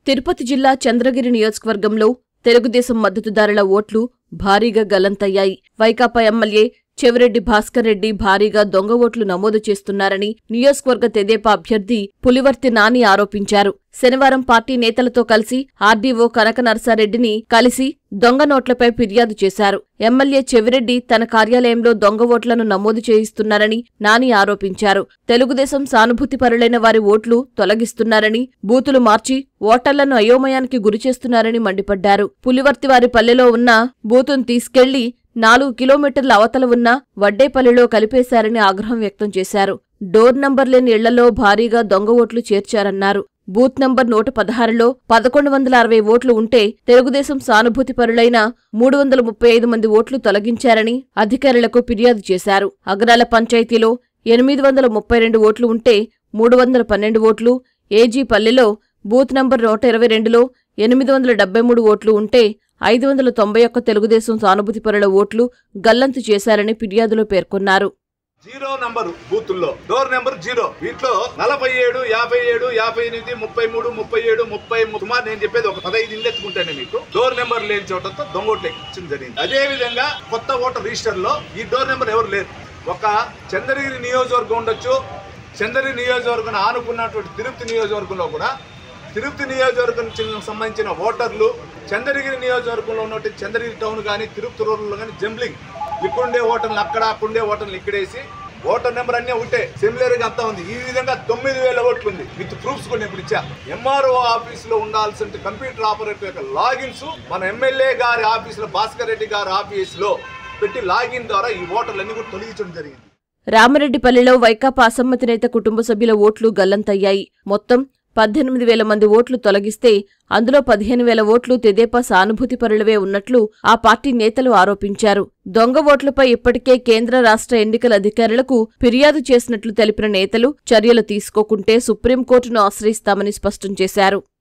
తిరుపతి జిల్లా చంద్రగిరి నియోజకవర్గంలో తెలుగుదేశం మద్దతుదారుల ఓట్లు భారీగా గల్లంతయ్యాయి వైకాపా ఎమ్మెల్యే చెవిరెడ్డి భాస్కర్ రెడ్డి భారీగా దొంగ ఓట్లు నమోదు చేస్తున్నారని నియోజకవర్గ తెదేపా అభ్యర్థి పులివర్తి నాని ఆరోపించారు శనివారం పార్టీ నేతలతో కలిసి ఆర్డీఓ కనక నరసారెడ్డిని కలిసి దొంగ నోట్లపై ఫిర్యాదు చేశారు ఎమ్మెల్యే చెవిరెడ్డి తన కార్యాలయంలో దొంగ ఓట్లను నమోదు చేయిస్తున్నారని నాని ఆరోపించారు తెలుగుదేశం సానుభూతిపరులైన వారి ఓట్లు తొలగిస్తున్నారని బూతులు మార్చి ఓటర్లను అయోమయానికి గురిచేస్తున్నారని మండిపడ్డారు పులివర్తి వారి పల్లెలో ఉన్న బూతును తీసుకెళ్లి నాలుగు కిలోమీటర్ల అవతల ఉన్న వడ్డేపల్లిలో కలిపేశారని ఆగ్రహం వ్యక్తం చేశారు డోర్ నంబర్ లేని ఇళ్లలో భారీగా దొంగ ఓట్లు చేర్చారన్నారు బూత్ నంబర్ నూట పదహారులో పదకొండు వందల అరవై ఓట్లు ఉంటే తెలుగుదేశం సానుభూతిపరులైన మూడు వందల ముప్పై ఐదు మంది ఓట్లు తొలగించారని అధికారులకు ఫిర్యాదు చేశారు అగ్రాల పంచాయతీలో ఎనిమిది వందల ముప్పై రెండు ఓట్లు ఉంటే మూడు వందల పన్నెండు ఓట్లు ఏజీ పల్లెలో బూత్ నంబర్ నూట ఇరవై రెండులో ఎనిమిది వందల డెబ్బై మూడు ఓట్లు ఉంటే ఐదు వందల తొంభై ఒక్క తెలుగుదేశం సానుభూతిపరుల ఓట్లు గల్లంతు చేశారని ఫిర్యాదులో పేర్కొన్నారు జీరో నంబర్ బూతుల్లో డోర్ నెంబర్ జీరో వీటిలో నలభై ఏడు యాభై ఏడు యాభై ఎనిమిది ముప్పై మూడు ముప్పై ఏడు ముప్పై సుమారు నేను చెప్పేది ఒక పదహైదు ఇల్లు ఎత్తుకుంటాను మీకు డోర్ నెంబర్ లేని చోటతో దొంగ ఓట్లు ఎక్కించడం జరిగింది అదే విధంగా కొత్త ఓటర్ రిజిస్టర్ లో ఈ డోర్ నెంబర్ ఎవరు లేరు ఒక చంద్రగిరి నియోజకవర్గం ఉండొచ్చు చంద్రగిరి నియోజకవర్గం ఆనుకున్నటువంటి తిరుపతి నియోజకవర్గంలో కూడా తిరుపతి నియోజకవర్గం చి- సంబంధించిన ఓటర్లు చంద్రగిరి నియోజకవర్గంలో ఉన్నటువంటి చంద్రగిరి టౌన్ కానీ తిరుపతి రోడ్లో కానీ జంబ్లింగ్ ఇక్కడుండే ఓటర్లు అక్కడ అక్కడుండే ఓటర్లు ఇక్కడేసి ఓటర్ నెంబర్ అన్నీ ఉంటే సిమిలర్ గా అంతా ఉంది ఈ విధంగా తొమ్మిది వేల ఓట్లు ఉంది విత్ ప్రూఫ్స్ కొన్ని ఇప్పుడు ఇచ్చా ఎంఆర్ఓ ఆఫీస్ లో ఉండాల్సిన కంప్యూటర్ ఆపరేటర్ యొక్క లాగిన్స్ మన ఎమ్మెల్యే గారి ఆఫీస్ లో భాస్కర్ రెడ్డి గారి ఆఫీస్ లో పెట్టి లాగిన్ ద్వారా ఈ ఓటర్లన్నీ కూడా తొలగించడం జరిగింది రామరెడ్డిపల్లిలో వైకాపా అసమ్మతి నేత కుటుంబ సభ్యుల ఓట్లు గల్లంతయ్యాయి మొత్తం పద్దెనిమిది వేల మంది ఓట్లు తొలగిస్తే అందులో పదిహేను వేల ఓట్లు తెదేపా సానుభూతిపరులవే ఉన్నట్లు ఆ పార్టీ నేతలు ఆరోపించారు దొంగ ఓట్లపై ఇప్పటికే కేంద్ర రాష్ట్ర ఎన్నికల అధికారులకు ఫిర్యాదు చేసినట్లు తెలిపిన నేతలు చర్యలు తీసుకోకుంటే సుప్రీంకోర్టును ఆశ్రయిస్తామని స్పష్టం చేశారు